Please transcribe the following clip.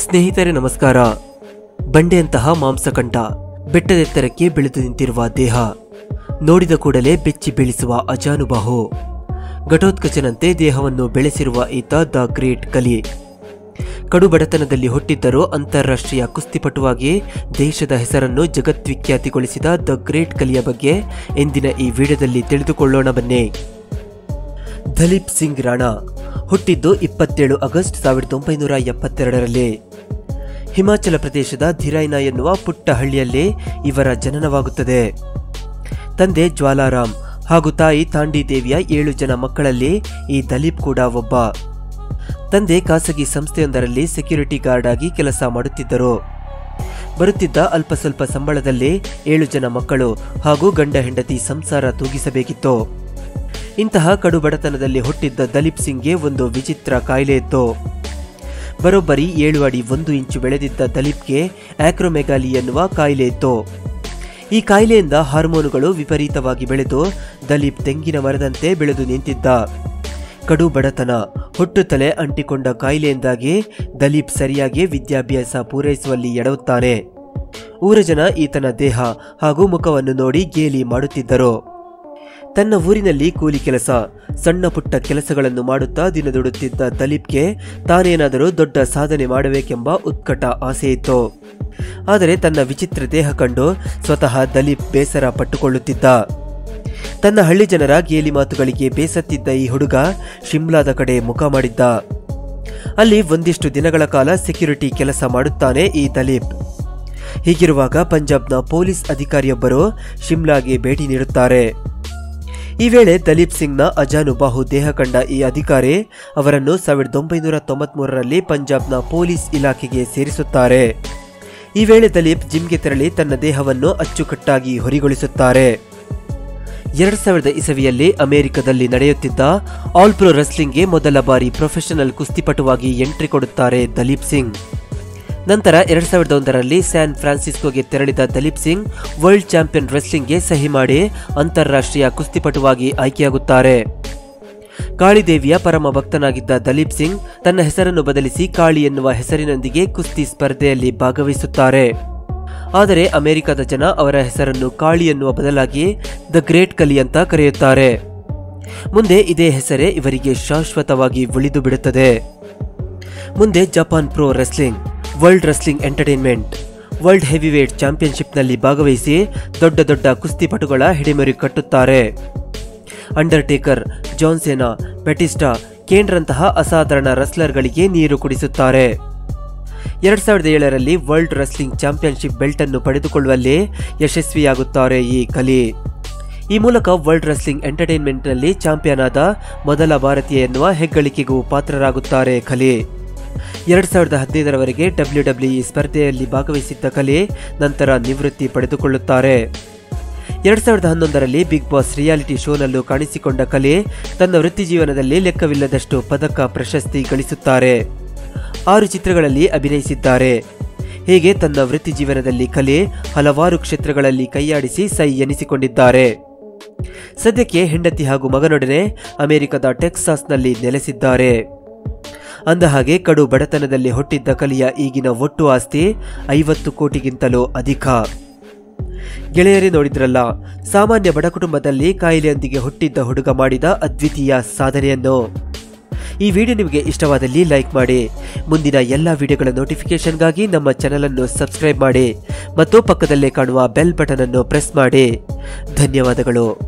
ಸ್ನೇಹಿತರೆ ನಮಸ್ಕಾರ ಬಂಡೆಯಂತಹ ಮಾಂಸಕಂಠ ಬೆಟ್ಟದೆತ್ತರಕ್ಕೆ ಬೆಳೆದು ನಿಂತಿರುವ ದೇಹ ನೋಡಿದ ಕೂಡಲೇ ಬೆಚ್ಚಿ ಬೀಳಿಸುವ ಅಜಾನುಬಾಹು ಘಟೋತ್ಕಚನಂತೆ ದೇಹವನ್ನು ಬೆಳೆಸಿರುವ ಈತ ದ ಗ್ರೇಟ್ ಕಲಿ ಕಡು ಬಡತನದಲ್ಲಿ ಹುಟ್ಟಿದ್ದರೂ ಅಂತಾರಾಷ್ಟ್ರೀಯ ಕುಸ್ತಿಪಟುವಾಗಿ ದೇಶದ ಹೆಸರನ್ನು ಜಗದ್ವಿಖ್ಯಾತಿಗೊಳಿಸಿದ ದ ಗ್ರೇಟ್ ಕಲಿಯ ಬಗ್ಗೆ ಇಂದಿನ ಈ ವಿಡಿಯೋದಲ್ಲಿ ತಿಳಿದುಕೊಳ್ಳೋಣ ಬನ್ನಿ ದಲೀಪ್ ಸಿಂಗ್ ರಾಣಾ ಹುಟ್ಟಿದ್ದು ಇಪ್ಪತ್ತೇಳು ಆಗಸ್ಟ್ ಸಾವಿರದ ಒಂಬೈನೂರ ಎಪ್ಪತ್ತೆರಡರಲ್ಲಿ ಹಿಮಾಚಲ ಪ್ರದೇಶದ ಧಿರೈನಾ ಎನ್ನುವ ಪುಟ್ಟ ಹಳ್ಳಿಯಲ್ಲಿ ಇವರ ಜನನವಾಗುತ್ತದೆ ತಂದೆ ಜ್ವಾಲಾರಾಮ್ ಹಾಗೂ ತಾಯಿ ತಾಂಡಿ ದೇವಿಯ ಏಳು ಜನ ಮಕ್ಕಳಲ್ಲಿ ಈ ದಲೀಪ್ ಕೂಡ ಒಬ್ಬ ತಂದೆ ಖಾಸಗಿ ಸಂಸ್ಥೆಯೊಂದರಲ್ಲಿ ಸೆಕ್ಯೂರಿಟಿ ಗಾರ್ಡ್ ಆಗಿ ಕೆಲಸ ಮಾಡುತ್ತಿದ್ದರು ಬರುತ್ತಿದ್ದ ಅಲ್ಪ ಸ್ವಲ್ಪ ಸಂಬಳದಲ್ಲಿ ಏಳು ಜನ ಮಕ್ಕಳು ಹಾಗೂ ಗಂಡ ಹೆಂಡತಿ ಸಂಸಾರ ತೂಗಿಸಬೇಕಿತ್ತು ಇಂತಹ ಕಡು ಬಡತನದಲ್ಲಿ ಹುಟ್ಟಿದ್ದ ದಲೀಪ್ ಸಿಂಗ್ಗೆ ಒಂದು ವಿಚಿತ್ರ ಕಾಯಿಲೆ ಇತ್ತು ಬರೋಬ್ಬರಿ ಏಳು ಅಡಿ ಒಂದು ಇಂಚು ಬೆಳೆದಿದ್ದ ದಲೀಪ್ಗೆ ಆಕ್ರೋಮೆಗಾಲಿ ಎನ್ನುವ ಕಾಯಿಲೆ ಇತ್ತು ಈ ಕಾಯಿಲೆಯಿಂದ ಹಾರ್ಮೋನುಗಳು ವಿಪರೀತವಾಗಿ ಬೆಳೆದು ದಲೀಪ್ ತೆಂಗಿನ ಮರದಂತೆ ಬೆಳೆದು ನಿಂತಿದ್ದ ಕಡು ಬಡತನ ಹುಟ್ಟುತ್ತಲೇ ಅಂಟಿಕೊಂಡ ಕಾಯಿಲೆಯಿಂದಾಗಿ ದಲೀಪ್ ಸರಿಯಾಗಿ ವಿದ್ಯಾಭ್ಯಾಸ ಪೂರೈಸುವಲ್ಲಿ ಎಡವುತ್ತಾನೆ ಊರ ಜನ ಈತನ ದೇಹ ಹಾಗೂ ಮುಖವನ್ನು ನೋಡಿ ಗೇಲಿ ಮಾಡುತ್ತಿದ್ದರು ತನ್ನ ಊರಿನಲ್ಲಿ ಕೂಲಿ ಕೆಲಸ ಸಣ್ಣ ಪುಟ್ಟ ಕೆಲಸಗಳನ್ನು ಮಾಡುತ್ತಾ ದಿನದುಡುತ್ತಿದ್ದ ದಲೀಪ್ಗೆ ತಾನೇನಾದರೂ ದೊಡ್ಡ ಸಾಧನೆ ಮಾಡಬೇಕೆಂಬ ಉತ್ಕಟ ಆಸೆ ಇತ್ತು ಆದರೆ ತನ್ನ ವಿಚಿತ್ರ ದೇಹ ಕಂಡು ಸ್ವತಃ ದಲೀಪ್ ಬೇಸರ ಪಟ್ಟುಕೊಳ್ಳುತ್ತಿದ್ದ ತನ್ನ ಹಳ್ಳಿ ಜನರ ಗೇಲಿ ಮಾತುಗಳಿಗೆ ಬೇಸತ್ತಿದ್ದ ಈ ಹುಡುಗ ಶಿಮ್ಲಾದ ಕಡೆ ಮುಖ ಮಾಡಿದ್ದ ಅಲ್ಲಿ ಒಂದಿಷ್ಟು ದಿನಗಳ ಕಾಲ ಸೆಕ್ಯೂರಿಟಿ ಕೆಲಸ ಮಾಡುತ್ತಾನೆ ಈ ದಲೀಪ್ ಹೀಗಿರುವಾಗ ಪಂಜಾಬ್ನ ಪೊಲೀಸ್ ಅಧಿಕಾರಿಯೊಬ್ಬರು ಶಿಮ್ಲಾಗೆ ಭೇಟಿ ನೀಡುತ್ತಾರೆ ಈ ವೇಳೆ ದಲೀಪ್ ಸಿಂಗ್ನ ಅಜಾನುಬಾಹು ದೇಹ ಕಂಡ ಈ ಅಧಿಕಾರಿ ಅವರನ್ನು ಸಾವಿರದ ಒಂಬೈನೂರ ತೊಂಬತ್ಮೂರರಲ್ಲಿ ಪಂಜಾಬ್ನ ಪೊಲೀಸ್ ಇಲಾಖೆಗೆ ಸೇರಿಸುತ್ತಾರೆ ಈ ವೇಳೆ ದಲೀಪ್ ಜಿಮ್ಗೆ ತೆರಳಿ ತನ್ನ ದೇಹವನ್ನು ಅಚ್ಚುಕಟ್ಟಾಗಿ ಹೊರಿಗೊಳಿಸುತ್ತಾರೆ ಎರಡ್ ಸಾವಿರದ ಇಸವಿಯಲ್ಲಿ ಅಮೆರಿಕದಲ್ಲಿ ನಡೆಯುತ್ತಿದ್ದ ಆಲ್ ಪ್ರೊ ರೆಸ್ಲಿಂಗ್ಗೆ ಮೊದಲ ಬಾರಿ ಪ್ರೊಫೆಷನಲ್ ಕುಸ್ತಿಪಟುವಾಗಿ ಎಂಟ್ರಿ ಕೊಡುತ್ತಾರೆ ದಲೀಪ್ ಸಿಂಗ್ ನಂತರ ಎರಡ್ ಸಾವಿರದ ಒಂದರಲ್ಲಿ ಸ್ಯಾನ್ ಫ್ರಾನ್ಸಿಸ್ಕೋಗೆ ತೆರಳಿದ ದಲೀಪ್ ಸಿಂಗ್ ವರ್ಲ್ಡ್ ಚಾಂಪಿಯನ್ ರೆಸ್ಲಿಂಗ್ಗೆ ಸಹಿ ಮಾಡಿ ಅಂತಾರಾಷ್ಟ್ರೀಯ ಕುಸ್ತಿಪಟುವಾಗಿ ಆಯ್ಕೆಯಾಗುತ್ತಾರೆ ಕಾಳಿದೇವಿಯ ಪರಮ ಭಕ್ತನಾಗಿದ್ದ ದಲೀಪ್ ಸಿಂಗ್ ತನ್ನ ಹೆಸರನ್ನು ಬದಲಿಸಿ ಕಾಳಿ ಎನ್ನುವ ಹೆಸರಿನೊಂದಿಗೆ ಕುಸ್ತಿ ಸ್ಪರ್ಧೆಯಲ್ಲಿ ಭಾಗವಹಿಸುತ್ತಾರೆ ಆದರೆ ಅಮೆರಿಕದ ಜನ ಅವರ ಹೆಸರನ್ನು ಕಾಳಿ ಎನ್ನುವ ಬದಲಾಗಿ ದ ಗ್ರೇಟ್ ಕಲಿ ಅಂತ ಕರೆಯುತ್ತಾರೆ ಮುಂದೆ ಇದೇ ಹೆಸರೇ ಇವರಿಗೆ ಶಾಶ್ವತವಾಗಿ ಉಳಿದು ಬಿಡುತ್ತದೆ ಮುಂದೆ Japan pro wrestling world wrestling entertainment world heavyweight ಚಾಂಪಿಯನ್ಶಿಪ್ನಲ್ಲಿ ಭಾಗವಹಿಸಿ ದೊಡ್ಡ ದೊಡ್ಡ ಕುಸ್ತಿಪಟುಗಳ ಹಿಡಿಮರಿ ಕಟ್ಟುತ್ತಾರೆ ಅಂಡರ್ಟೇಕರ್ ಜಾನ್ಸೆನಾ ಬೆಟಿಸ್ಟಾ ಕೇನ್ರಂತಹ ಅಸಾಧಾರಣ ರೆಸ್ಲರ್ಗಳಿಗೆ ನೀರು ಕುಡಿಸುತ್ತಾರೆ ಎರಡ್ ಸಾವಿರದ ಏಳರಲ್ಲಿ ವರ್ಲ್ಡ್ ರೆಸ್ಲಿಂಗ್ ಚಾಂಪಿಯನ್ಶಿಪ್ ಬೆಲ್ಟ್ ಅನ್ನು ಪಡೆದುಕೊಳ್ಳುವಲ್ಲಿ ಯಶಸ್ವಿಯಾಗುತ್ತಾರೆ ಈ ಕಲಿ ಈ ಮೂಲಕ ವರ್ಲ್ಡ್ ರೆಸ್ಲಿಂಗ್ ಎಂಟರ್ಟೈನ್ಮೆಂಟ್ನಲ್ಲಿ ಚಾಂಪಿಯನ್ ಆದ ಮೊದಲ ಭಾರತೀಯ ಎನ್ನುವ ಹೆಗ್ಗಳಿಕೆಗೂ ಪಾತ್ರರಾಗುತ್ತಾರೆ ಕಲಿ ಎರಡ್ ಸಾವಿರದ ಹದಿನೈದರವರೆಗೆ ಡಬ್ಲ್ಯೂ ಡಬ್ಲ್ಯೂಇ ಸ್ಪರ್ಧೆಯಲ್ಲಿ ಭಾಗವಹಿಸಿದ್ದ ಕಲೆ ನಂತರ ನಿವೃತ್ತಿ ಪಡೆದುಕೊಳ್ಳುತ್ತಾರೆ ಎರಡ್ ಸಾವಿರದ ಹನ್ನೊಂದರಲ್ಲಿ ಬಿಗ್ ಬಾಸ್ ರಿಯಾಲಿಟಿ ಶೋನಲ್ಲೂ ಕಾಣಿಸಿಕೊಂಡ ಕಲೆ ತನ್ನ ವೃತ್ತಿ ಜೀವನದಲ್ಲಿ ಲೆಕ್ಕವಿಲ್ಲದಷ್ಟು ಪದಕ ಪ್ರಶಸ್ತಿ ಗಳಿಸುತ್ತಾರೆ ಆರು ಚಿತ್ರಗಳಲ್ಲಿ ಅಭಿನಯಿಸಿದ್ದಾರೆ ಹೀಗೆ ತನ್ನ ವೃತ್ತಿ ಜೀವನದಲ್ಲಿ ಕಲೆ ಹಲವಾರು ಕ್ಷೇತ್ರಗಳಲ್ಲಿ ಕೈಯಾಡಿಸಿ ಸೈ ಎನಿಸಿಕೊಂಡಿದ್ದಾರೆ ಸದ್ಯಕ್ಕೆ ಹೆಂಡತಿ ಹಾಗೂ ಮಗನೊಡನೆ ಅಮೆರಿಕದ ಟೆಕ್ಸಾಸ್ನಲ್ಲಿ ನೆಲೆಸಿದ್ದಾರೆ ಅಂದಹಾಗೆ ಕಡು ಬಡತನದಲ್ಲಿ ಹುಟ್ಟಿದ್ದ ಕಲಿಯ ಈಗಿನ ಒಟ್ಟು ಆಸ್ತಿ ಐವತ್ತು ಕೋಟಿಗಿಂತಲೂ ಅಧಿಕ ಗೆಳೆಯರೇ ನೋಡಿದ್ರಲ್ಲ ಸಾಮಾನ್ಯ ಬಡ ಕುಟುಂಬದಲ್ಲಿ ಕಾಯಿಲೆಯೊಂದಿಗೆ ಹುಟ್ಟಿದ್ದ ಹುಡುಗ ಮಾಡಿದ ಅದ್ವಿತೀಯ ಸಾಧನೆಯನ್ನು ಈ ವಿಡಿಯೋ ನಿಮಗೆ ಇಷ್ಟವಾದಲ್ಲಿ ಲೈಕ್ ಮಾಡಿ ಮುಂದಿನ ಎಲ್ಲ ವಿಡಿಯೋಗಳ ನೋಟಿಫಿಕೇಶನ್ಗಾಗಿ ನಮ್ಮ ಚಾನಲನ್ನು ಸಬ್ಸ್ಕ್ರೈಬ್ ಮಾಡಿ ಮತ್ತು ಪಕ್ಕದಲ್ಲೇ ಕಾಣುವ ಬೆಲ್ ಬಟನ್ ಅನ್ನು ಪ್ರೆಸ್ ಮಾಡಿ ಧನ್ಯವಾದಗಳು